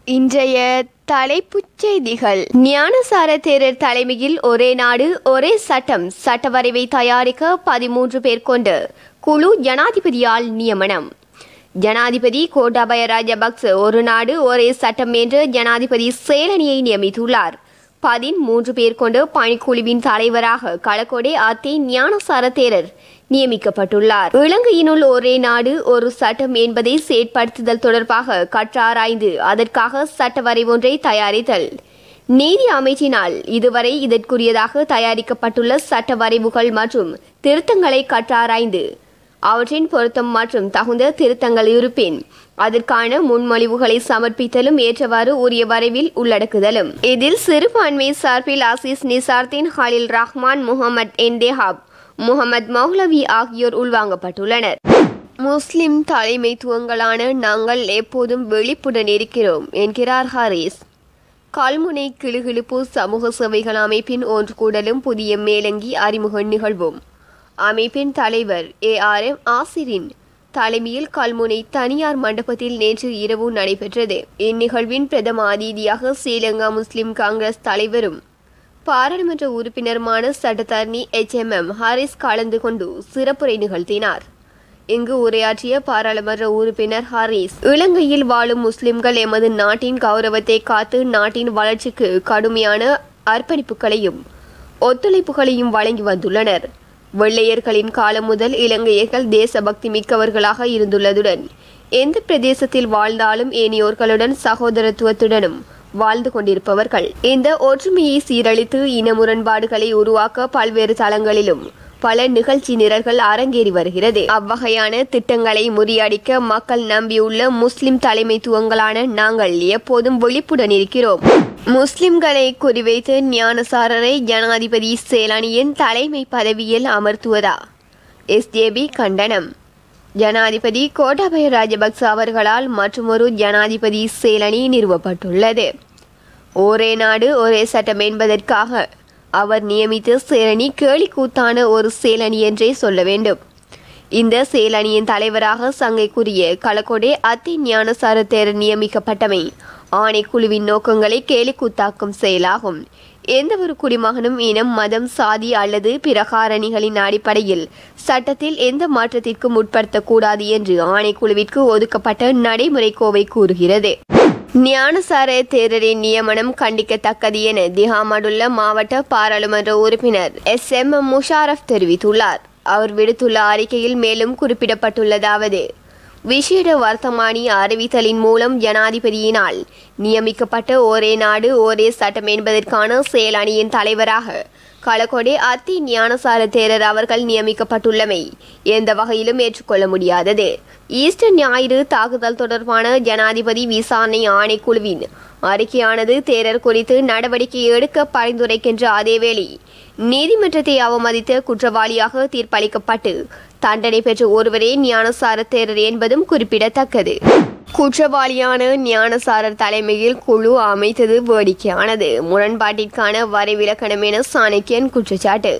இன்றைய தலைப்புச் செய்திகள் ஞானசார தேரர் தலைமையில் ஒரே நாடு ஒரே சட்டம் சட்டவரைவை தயாரிக்க பதிமூன்று பேர் கொண்ட குழு ஜனாதிபதியால் நியமனம் ஜனாதிபதி கோட்டாபய ராஜபக்ச ஒரு நாடு ஒரே சட்டம் என்ற ஜனாதிபதி செயலணியை நியமித்துள்ளார் பதிமூன்று பேர் கொண்ட பணிக்குழுவின் தலைவராக களக்கொடை அத்தே ஞானசார தேரர் நியமிக்கப்பட்டுள்ளார் இலங்கையினுள் ஒரே நாடு ஒரு சட்டம் என்பதை செயற்படுத்துதல் தொடர்பாக கற்றாராய்ந்து அதற்காக சட்ட வரைவொன்றை தயாரித்தல் நீதி அமைச்சினால் இதுவரை இதற்குரியதாக தயாரிக்கப்பட்டுள்ள சட்ட வரைவுகள் மற்றும் திருத்தங்களை கற்றாராய்ந்து அவற்றின் பொருத்தம் மற்றும் தகுந்த திருத்தங்கள் இருப்பின் அதற்கான முன்மொழிவுகளை சமர்ப்பித்தலும் ஏற்றவாறு உரிய வரைவில் உள்ளடக்குதலும் இதில் சிறுபான்மை சார்பில் ஆசிஸ் நிசார்தீன் ஹலில் ரஹ்மான் முகமது என்தேஹாப் முகமது மௌலவி ஆகியோர் உள்வாங்கப்பட்டுள்ளனர் முஸ்லிம் தலைமைத்துவங்களான நாங்கள் எப்போதும் விழிப்புடன் இருக்கிறோம் என்கிறார் ஹாரிஸ் கல்முனை கிளுகிழுப்பு சமூக சேவைகள் அமைப்பின் ஒன்று கூடலும் புதிய மேலங்கி அறிமுக நிகழ்வும் அமைப்பின் தலைவர் ஏ ஆர் எம் ஆசிரின் தலைமையில் கல்முனை தனியார் மண்டபத்தில் நேற்று இரவு நடைபெற்றது இந்நிகழ்வின் பிரதம அதிதியாக ஸ்ரீலங்கா முஸ்லிம் காங்கிரஸ் தலைவரும் பாராளுமன்ற உறுப்பினருமான சட்டத்தரணி எச் எம் எம் ஹாரிஸ் கலந்து கொண்டு சிறப்புரை நிகழ்த்தினார் இங்கு உரையாற்றிய பாராளுமன்ற உறுப்பினர் ஹாரிஸ் இலங்கையில் வாழும் முஸ்லிம்கள் எமது நாட்டின் கௌரவத்தை காத்து நாட்டின் வளர்ச்சிக்கு கடுமையான அர்ப்பணிப்புகளையும் ஒத்துழைப்புகளையும் வழங்கி வந்துள்ளனர் வெள்ளையர்களின் காலம் முதல் இலங்கையர்கள் தேசபக்தி மிக்கவர்களாக இருந்துள்ளதுடன் எந்த பிரதேசத்தில் வாழ்ந்தாலும் ஏனையோர்களுடன் சகோதரத்துவத்துடனும் வாழ்ந்து கொண்டிருப்பவர்கள் இந்த ஒற்றுமையை சீரழித்து இன முரண்பாடுகளை உருவாக்க பல்வேறு தளங்களிலும் பல நிகழ்ச்சி நிரல்கள் அரங்கேறி வருகிறது அவ்வகையான திட்டங்களை முறியடிக்க மக்கள் நம்பியுள்ள முஸ்லிம் தலைமைத்துவங்களான நாங்கள் எப்போதும் விழிப்புடன் இருக்கிறோம் முஸ்லிம்களை குறிவைத்து ஞானசாரரை ஜனாதிபதி சேலானியின் தலைமை பதவியில் அமர்த்துவதா எஸ்ஜேபி கண்டனம் ஜனாதிபதி கோட்டாபய ராஜபக்ச அவர்களால் மற்றொரு ஜனாதிபதி சேலனி நிறுவப்பட்டுள்ளது ஒரே நாடு ஒரே சட்டம் என்பதற்காக அவர் நியமித்த சேலனி கேலிக்கூத்தான ஒரு சேலனி என்றே சொல்ல வேண்டும் இந்த சேலனியின் தலைவராக சங்கைக்குரிய களக்கொடே அத்தி ஞானசார தேரர் நியமிக்கப்பட்டமை ஆணைக்குழுவின் நோக்கங்களை கேலிக்கூத்தாக்கும் செயலாகும் எந்த ஒரு குடிமகனும் இனம் மதம் சாதி அல்லது பிற காரணிகளின் அடிப்படையில் சட்டத்தில் எந்த மாற்றத்திற்கும் உட்படுத்தக்கூடாது என்று ஆணைக்குழுவிற்கு ஒதுக்கப்பட்ட நடைமுறை கோவை கூறுகிறது ஞானசார தேரரின் நியமனம் கண்டிக்கத்தக்கது என திஹாமடுள்ள மாவட்ட பாராளுமன்ற உறுப்பினர் எஸ் எம் முஷாரப் தெரிவித்துள்ளார் அவர் விடுத்துள்ள அறிக்கையில் மேலும் குறிப்பிடப்பட்டுள்ளதாவது விசேட வர்த்தமானி அறிவித்தலின் மூலம் ஜனாதிபதியினால் நியமிக்கப்பட்ட ஒரே நாடு ஒரே சட்டம் என்பதற்கான செயலணியின் தலைவராக களக்கொடே அத்தி ஞானசார தேரர் அவர்கள் நியமிக்கப்பட்டுள்ளமை எந்த வகையிலும் ஏற்றுக்கொள்ள முடியாதது ஈஸ்டர் ஞாயிறு தாக்குதல் தொடர்பான ஜனாதிபதி விசாரணை ஆணைக்குழுவின் அறிக்கையானது தேரர் குறித்து நடவடிக்கை எடுக்க பரிந்துரைக்கின்ற அதேவேளை நீதிமன்றத்தை அவமதித்து குற்றவாளியாக தீர்ப்பளிக்கப்பட்டு தண்டனை பெற்ற ஒருவரே ஞானசார தேரர் என்பதும் குறிப்பிடத்தக்கது குற்றவாளியான ஞானசாரர் தலைமையில் குழு அமைத்தது வேடிக்கையானது முரண்பாட்டிற்கான வரைவிலக்கணம் என சாணக்கியன் குற்றச்சாட்டு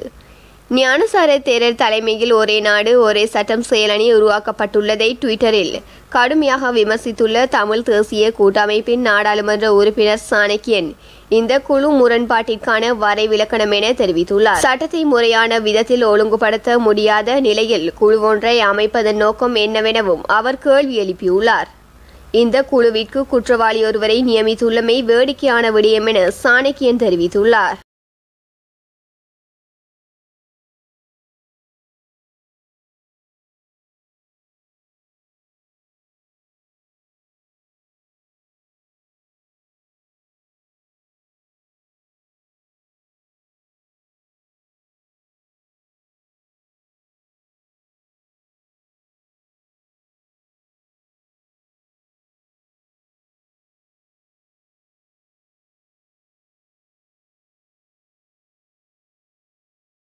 ஞானசார தேரர் தலைமையில் ஒரே நாடு ஒரே சட்டம் செயலணி உருவாக்கப்பட்டுள்ளதை ட்விட்டரில் கடுமையாக விமர்சித்துள்ள தமிழ் தேசிய கூட்டமைப்பின் நாடாளுமன்ற உறுப்பினர் சாணக்கியன் இந்த குழு முரண்பாட்டிற்கான வரைவிலக்கணம் என தெரிவித்துள்ளார் சட்டத்தை முறையான விதத்தில் ஒழுங்குபடுத்த முடியாத நிலையில் குழு ஒன்றை அமைப்பதன் நோக்கம் என்னவெனவும் அவர் கேள்வி எழுப்பியுள்ளார் இந்த குழுவிற்கு குற்றவாளி ஒருவரை நியமித்துள்ளமை வேடிக்கையான விடயம் என சாணக்கியன் தெரிவித்துள்ளார்